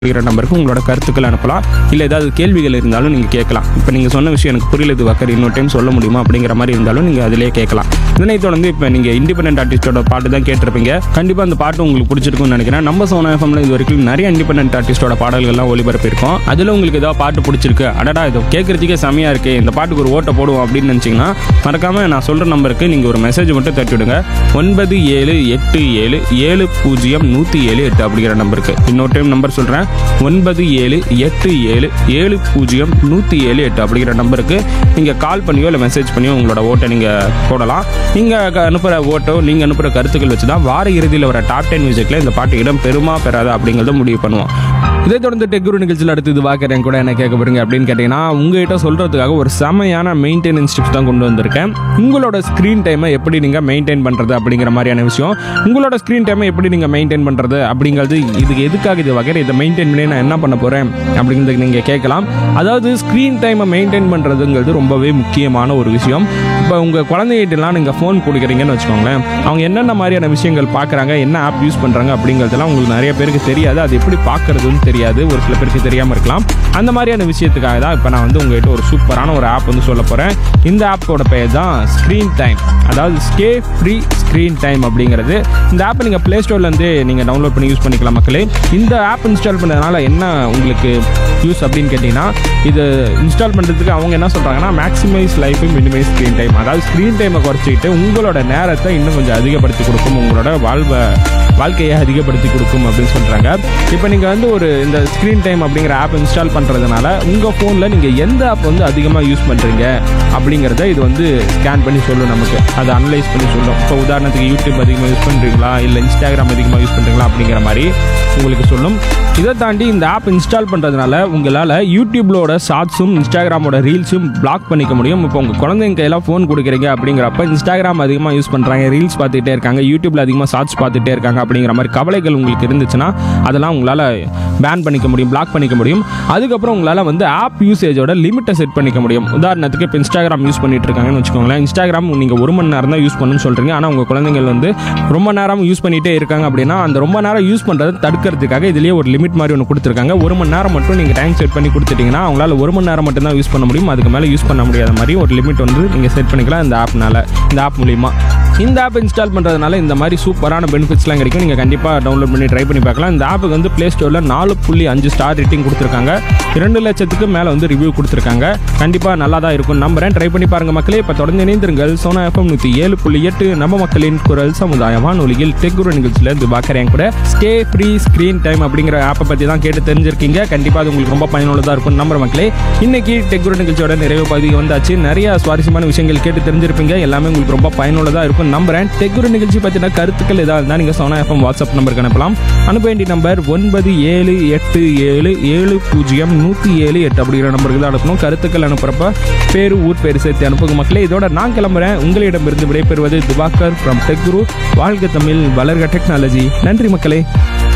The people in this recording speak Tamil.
அப்படிங்கிற நம்பருக்கு உங்களோட கருத்துக்கள் அனுப்பலாம் இல்லை ஏதாவது கேள்விகள் இருந்தாலும் நீங்கள் கேட்கலாம் இப்போ நீங்கள் சொன்ன விஷயம் எனக்கு புரியல இது வக்கர் இன்னொரு டைம் சொல்ல முடியுமா அப்படிங்கிற மாதிரி இருந்தாலும் நீங்கள் அதிலே கேட்கலாம் இதனைத் தொடர்ந்து இப்போ நீங்கள் இண்டிபெண்டன்ட் ஆர்டிஸ்டோட பாட்டு தான் கேட்டிருப்பீங்க கண்டிப்பாக அந்த பாட்டு உங்களுக்கு பிடிச்சிருக்கும்னு நினைக்கிறேன் நம்ம சோனா எஃப்எம்ல இது வரைக்கும் நிறைய இண்டிபெண்டன்ட் ஆர்டிஸ்டோட பாடல்கள்லாம் ஒளிபரப்பியிருக்கோம் அதில் உங்களுக்கு ஏதாவது பாட்டு பிடிச்சிருக்கு அடடா இது கேட்கறதுக்கே செமையாக இருக்கு இந்த பாட்டுக்கு ஒரு ஓட்டை போடுவோம் அப்படின்னு நினச்சிங்கன்னா மறக்காம நான் சொல்கிற நம்பருக்கு நீங்கள் ஒரு மெசேஜ் மட்டும் தட்டி விடுங்க ஒன்பது ஏழு எட்டு ஏழு ஏழு பூஜ்ஜியம் நூற்றி ஏழு எட்டு அப்படிங்கிற நம்பருக்கு இன்னொரு டைம் நம்பர் சொல்கிறேன் ஒன்பது ஏழு எட்டு ஏழு ஏழு பூஜ்ஜியம் நூற்றி ஏழு எட்டு அப்படிங்கிற நம்பருக்கு நீங்கள் கால் பண்ணியோ இல்லை மெசேஜ் பண்ணியோ உங்களோட ஓட்டை நீங்கள் போடலாம் நீங்கள் அனுப்புகிற ஓட்டோ நீங்கள் அனுப்புகிற கருத்துக்கள் வச்சு தான் வார இறுதியில் வர டாப் டென் மியூசிக்கில் இந்த பாட்டு இடம் பெருமா பெறாதா அப்படிங்கிறத முடிவு பண்ணுவோம் இதை தொடர்ந்து டெக்குரு நிகழ்ச்சியில் அடுத்து இது வாக்கிறேன் கூட என்ன கேட்க போறீங்க அப்படின்னு கேட்டிங்கன்னா உங்ககிட்ட சொல்கிறதுக்காக ஒரு செமையான மெயின்டெனன்ஸ் டிப்ஸ் தான் கொண்டு வந்திருக்கேன் உங்களோட ஸ்க்ரீன் டைமை எப்படி நீங்கள் மெயின்டைன் பண்ணுறது அப்படிங்கிற மாதிரியான விஷயம் உங்களோட ஸ்க்ரீன் டைமை எப்படி நீங்கள் மெயின்டைன் பண்ணுறது அப்படிங்கிறது இதுக்கு எதுக்காக இது வகையில் இதை மெயின்டைன் பண்ணி நான் என்ன பண்ண போகிறேன் அப்படிங்கிறது நீங்கள் கேட்கலாம் அதாவது ஸ்க்ரீன் டைமை மெயின்டைன் பண்ணுறதுங்கிறது ரொம்பவே முக்கியமான ஒரு விஷயம் இப்போ உங்கள் குழந்தைகிட்டலாம் நீங்கள் ஃபோன் கொடுக்குறீங்கன்னு வச்சுக்கோங்களேன் அவங்க என்னென்ன மாதிரியான விஷயங்கள் பார்க்குறாங்க என்ன ஆப் யூஸ் பண்ணுறாங்க அப்படிங்கிறதெல்லாம் உங்களுக்கு நிறைய பேருக்கு தெரியாது அது எப்படி பார்க்குறதுன்னு தெரியாது ஒரு சில பேருக்கு தெரியாமல் இருக்கலாம் அந்த மாதிரியான விஷயத்துக்காக தான் இப்போ நான் வந்து உங்ககிட்ட ஒரு சூப்பரான ஒரு ஆப் வந்து சொல்ல போகிறேன் இந்த ஆப்போட பெயர் தான் ஸ்க்ரீன் டைம் அதாவது ஸ்டே ஃப்ரீ ஸ்க்ரீன் டைம் அப்படிங்கிறது இந்த ஆப்பை நீங்கள் ப்ளே ஸ்டோர்லேருந்து நீங்கள் டவுன்லோட் பண்ணி யூஸ் பண்ணிக்கலாம் மக்களே இந்த ஆப் இன்ஸ்டால் பண்ணதுனால என்ன உங்களுக்கு யூஸ் அப்படின்னு கேட்டிங்கன்னா இது இன்ஸ்டால் பண்ணுறதுக்கு அவங்க என்ன சொல்கிறாங்கன்னா maximize life minimize screen time அதாவது ஸ்க்ரீன் டைமை குறைச்சிக்கிட்டு உங்களோட நேரத்தை இன்னும் கொஞ்சம் அதிகப்படுத்தி கொடுக்கும் உங்களோட வாழ்வை வாழ்க்கையை அதிகப்படுத்தி கொடுக்கும் அப்படின்னு சொல்கிறாங்க இப்போ நீங்கள் வந்து ஒரு இந்த ஸ்க்ரீன் டைம் அப்படிங்கிற ஆப் இன்ஸ்டால் பண்ணுறதுனால உங்கள் ஃபோனில் நீங்கள் எந்த ஆப் வந்து அதிகமாக யூஸ் பண்ணுறீங்க அப்படிங்கிறத இது வந்து ஸ்கேன் பண்ணி சொல்லும் நமக்கு அதை அனலைஸ் பண்ணி சொல்லும் இப்போ உதாரணத்துக்கு யூடியூப் அதிகமாக யூஸ் பண்ணுறீங்களா இல்லை இன்ஸ்டாகிராம் அதிகமாக யூஸ் பண்ணுறீங்களா அப்படிங்கிற மாதிரி உங்களுக்கு சொல்லும் இதை தாண்டி இந்த ஆப் இன்ஸ்டால் பண்ணுறதுனால உங்களால் யூடியூப்லோட ஷார்ட்ஸும் இன்ஸ்டாகிராமோட ரீல்ஸும் பிளாக் பண்ணிக்க முடியும் இப்போ உங்கள் குழந்தைங்க கையெல்லாம் ஃபோன் கொடுக்குறீங்க அப்படிங்கிறப்ப இன்ஸ்டாகிராம் அதிகமாக யூஸ் பண்ணுறாங்க ரீல்ஸ் பார்த்துட்டே இருக்காங்க யூடியூப்ல அதிகமாக ஷார்ட்ஸ் பார்த்துட்டே இருக்காங்க அப்படிங்கிற மாதிரி கவலைகள் உங்களுக்கு இருந்துச்சுன்னா அதெல்லாம் உங்களால் பேன் பண்ணிக்க முடியும் பிளாக் பண்ணிக்க முடியும் அதுக்கப்புறம் உங்களால் வந்து ஆப் யூசேஜோட லிமிட்டை செட் பண்ணிக்க முடியும் உதாரணத்துக்கு இப்போ இன்ஸ்டாகிராம் யூஸ் பண்ணிட்டு இருக்காங்கன்னு வச்சுக்கோங்களேன் இன்ஸ்டாகிராம் நீங்கள் ஒரு மணி நேரம் தான் யூஸ் பண்ணணும்னு சொல்கிறீங்க ஆனால் உங்கள் குழந்தைகள் வந்து ரொம்ப நேரம் யூஸ் பண்ணிகிட்டே இருக்காங்க அப்படின்னா அந்த ரொம்ப நேரம் யூஸ் பண்ணுறதை தடுக்கிறதுக்காக இதுலேயே ஒரு லிமிட் மாதிரி ஒன்று கொடுத்துருக்காங்க ஒரு மணி நேரம் மட்டும் நீங்கள் டைம் செட் பண்ணி கொடுத்துட்டீங்கன்னா அவங்களால ஒரு மணி நேரம் மட்டும் தான் யூஸ் பண்ண முடியும் அதுக்கு மேலே யூஸ் பண்ண முடியாத மாதிரி ஒரு லிமிட் வந்து நீங்கள் செட் பண்ணிக்கலாம் இந்த ஆப்னால இந்த ஆப் மூலிமா இந்த ஆப் இன்ஸ்டால் பண்ணுறதுனால இந்த மாதிரி சூப்பரான பெனிஃபிட்ஸ்லாம் கிடைக்கும் நீங்கள் கண்டிப்பாக டவுன்லோட் பண்ணி ட்ரை பண்ணி பார்க்கலாம் இந்த ஆப்புக்கு வந்து ப்ளே ஸ்டோரில் நாலு புள்ளி அஞ்சு ஸ்டார் ரேட்டிங் கொடுத்துருக்காங்க இரண்டு லட்சத்துக்கு மேலே வந்து ரிவ்யூ கொடுத்துருக்காங்க கண்டிப்பாக நல்லா தான் இருக்கும் நம்புறேன் ட்ரை பண்ணி பாருங்க மக்களே இப்போ தொடர்ந்து இணைந்திருங்கள் சோனா எஃப்எம் நூற்றி ஏழு புள்ளி எட்டு நம்ம மக்களின் குரல் சமுதாய வானொலியில் டெக்குரு நிகழ்ச்சியில் இருந்து பார்க்குறேன் கூட ஸ்டே ஃப்ரீ ஸ்க்ரீன் டைம் அப்படிங்கிற ஆப்பை பற்றி தான் கேட்டு தெரிஞ்சிருக்கீங்க கண்டிப்பாக அது உங்களுக்கு ரொம்ப பயனுள்ளதாக இருக்கும் நம்புற மக்களே இன்னைக்கு டெக்குரு நிகழ்ச்சியோட நிறைவு பகுதி வந்தாச்சு நிறைய சுவாரஸ்யமான விஷயங்கள் கேட்டு தெரிஞ்சிருப்பீங்க எல்லாமே உங்களுக்கு ரொம்ப பயனுள்ளதாக இருக்கும் நம்புறேன் டெக்குரு நிகழ்ச்சி பற்றின கருத்துக்கள் ஏதாவது இருந்தால் நீங்கள் சோனா எஃப்எம் வாட்ஸ்அப் நம்பருக்கு அனுப்பலாம் அனுப்ப வேண்டிய நம்பர் ஒன்பது ஏழு எட்டு ஏழு ஏழு பூஜ்ஜியம் நூற்றி ஏழு எட்டு அப்படிங்கிற நம்பருக்கு தான் அனுப்பணும் கருத்துக்கள் அனுப்புறப்ப பேரு ஊர் பேர் சேர்த்து அனுப்புங்க மக்களே இதோட நான் கிளம்புறேன் உங்களிடமிருந்து விடைபெறுவது திவாகர் ஃப்ரம் டெக்குரு வாழ்க தமிழ் வளர்க டெக்னாலஜி நன்றி மக்களே